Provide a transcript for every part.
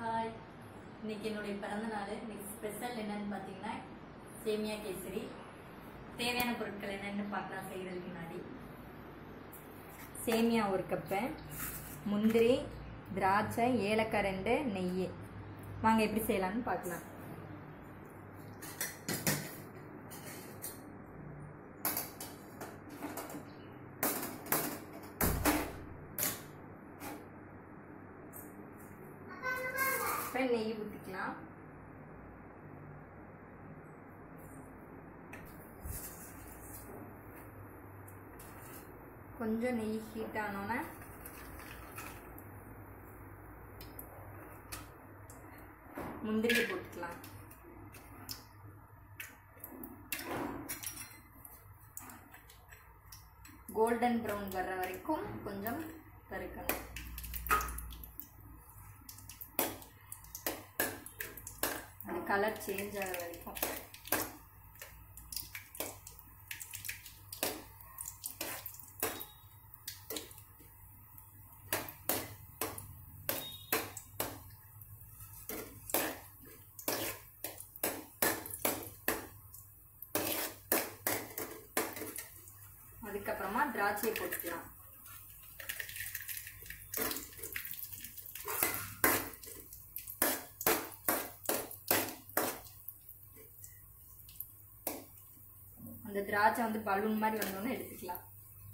hi இன்னைக்கு என்னுடைய பிறந்த நாள் இன்னைக்கு ஸ்பெஷல் என்னன்னு பார்த்தீங்கன்னா சேமியா கேசரி தேவையான பொருட்கள் என்னன்னு பார்க்கலாம் செய்கிறதுக்கு முன்னாடி சேமியா ஒரு கப்பு முந்திரி திராட்சை ஏலக்காய் ரெண்டு நெய் வாங்க எப்படி செய்யலாம்னு பார்க்கலாம் இப்போ நெய் ஊற்றிக்கலாம் கொஞ்சம் நெய் ஹீட் ஆனோன்னே முந்திரி போட்டுக்கலாம் கோல்டன் ப்ரௌன் வர்ற வரைக்கும் கொஞ்சம் வறுக்கணும் அது கலர் சேஞ்ச் ஆகிற வரைக்கும் அதுக்கப்புறமா திராட்சையை போட்டுக்கலாம் அந்த திராட்சை வந்து பலூன் மாதிரி வந்தோன்னே எடுத்துக்கலாம்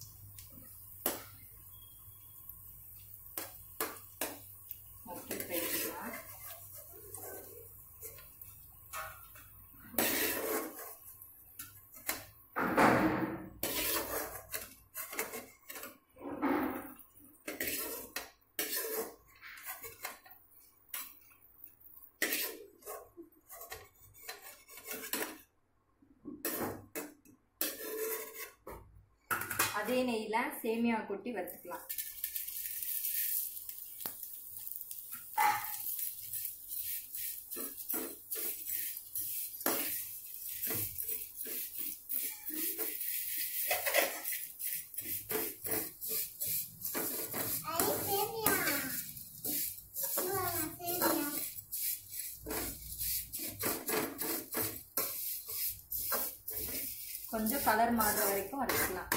ஓகே இப்போ எடுத்துக்கலாம் அதே நெய்யில் சேமியா கொட்டி வறுத்துக்கலாம் கொஞ்சம் கலர் மாறுற வரைக்கும் வறுத்துக்கலாம்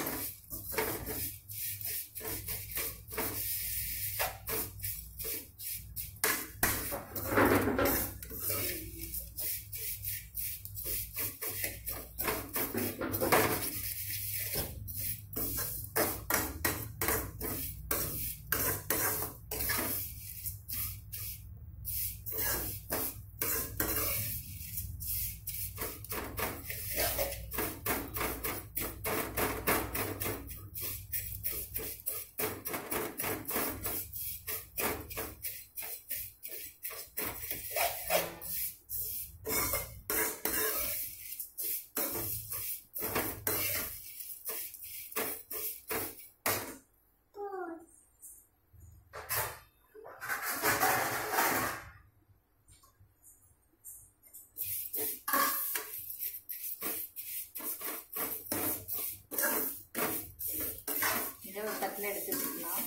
இதை ஒரு தட்டில் எடுத்து வச்சுக்கலாம்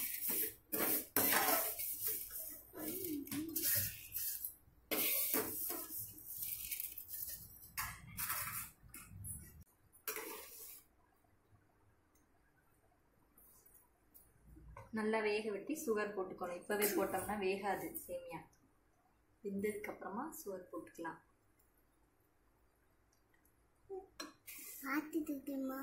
நல்லா வேக வெட்டி சுகர் போட்டுக்கணும் இப்போவே போட்டோம்னா வேகாது சேமியா வெந்ததுக்கப்புறமா சுகர் போட்டுக்கலாம் பார்த்துட்டுமா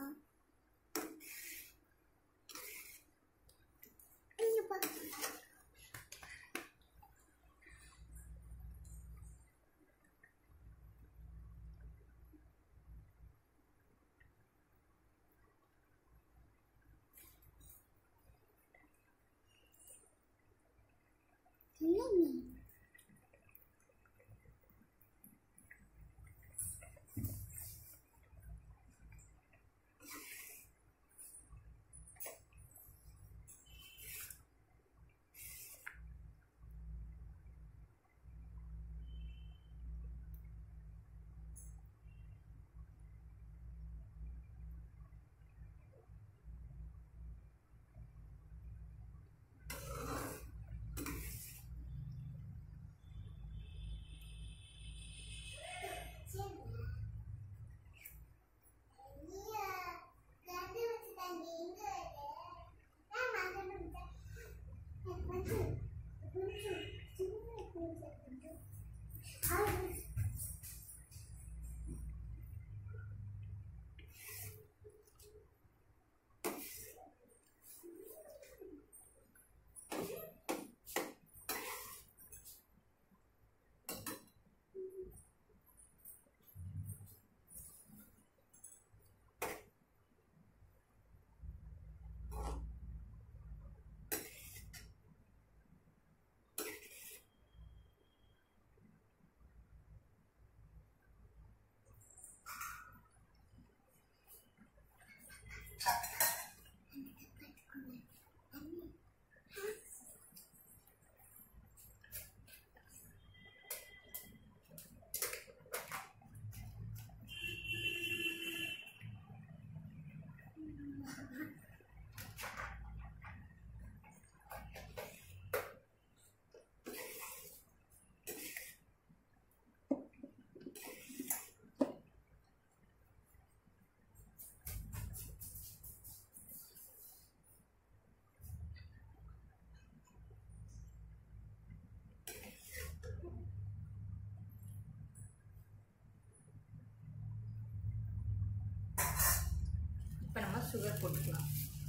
சுகர் போட்டுக்கலாம்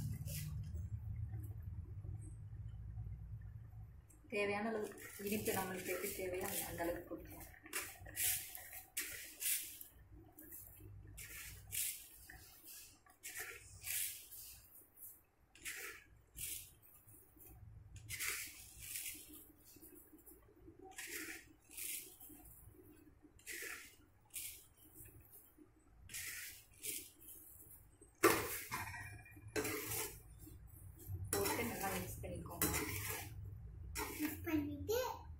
தேவையான அளவு இனிப்பு நம்மளுக்கு எப்படி தேவையோ அந்த அந்த அளவுக்கு போட்டுக்கலாம் போட்டு நல்லா மிக்ஸ் பண்ணிக்கோங்க பண்ணிட்டு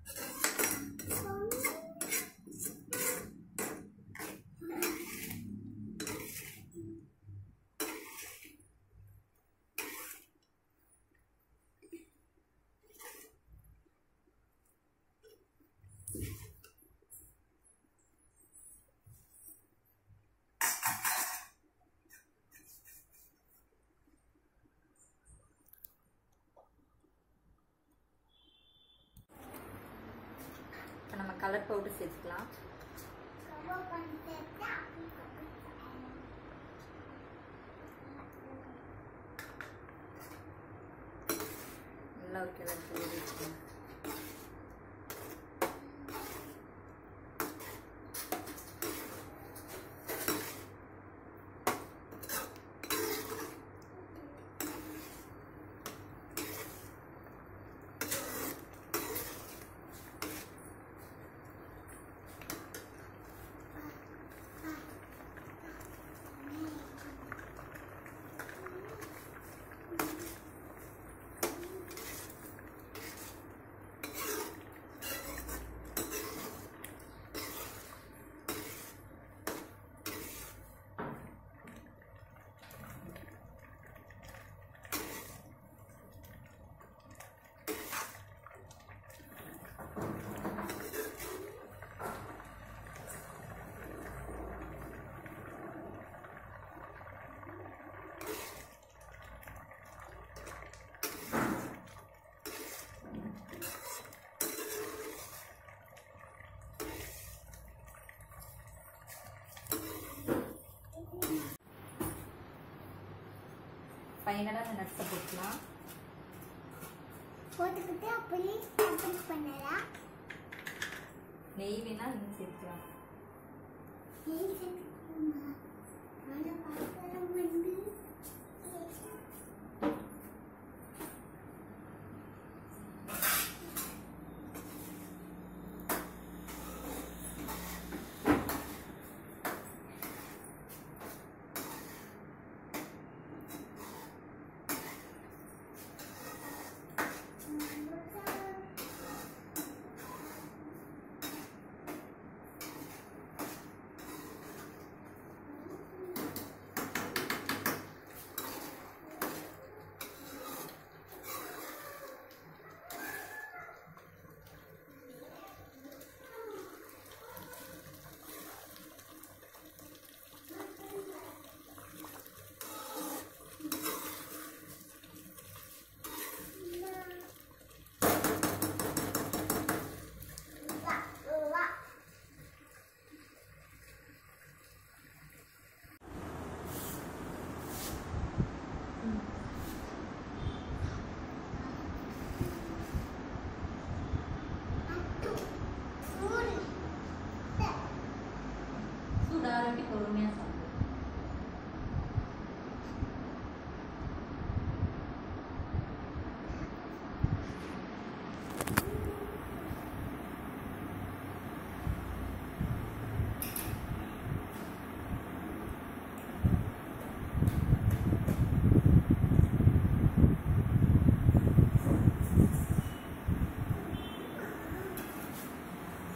இப்போ நம்ம கலர் பவுடர் சேர்த்துக்கலாம் கவர் பண்ணிட்டு அப்படி நல்லா ஒரு கலர் பவுடர் வச்சுக்கலாம் ஃபைனலாக அந்த நட்ஸை போட்டுக்கலாம் போட்டுக்கிட்டு அப்படியே அப்படி பண்ணலாம் நெய் வேணால் இன்னும் சேர்த்துக்கலாம் நெய் சேர்த்துக்கணுமா ஆனால் பார்க்கலாம் வந்து வா வா சூடு சூடாரட்டி பொறுமையாக சாப்பிடும்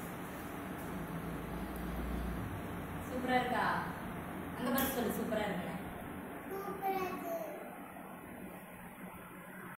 சூப்பராக இருக்கா அங்கே பார்த்து சொல்லு சூப்பராக இருக்கா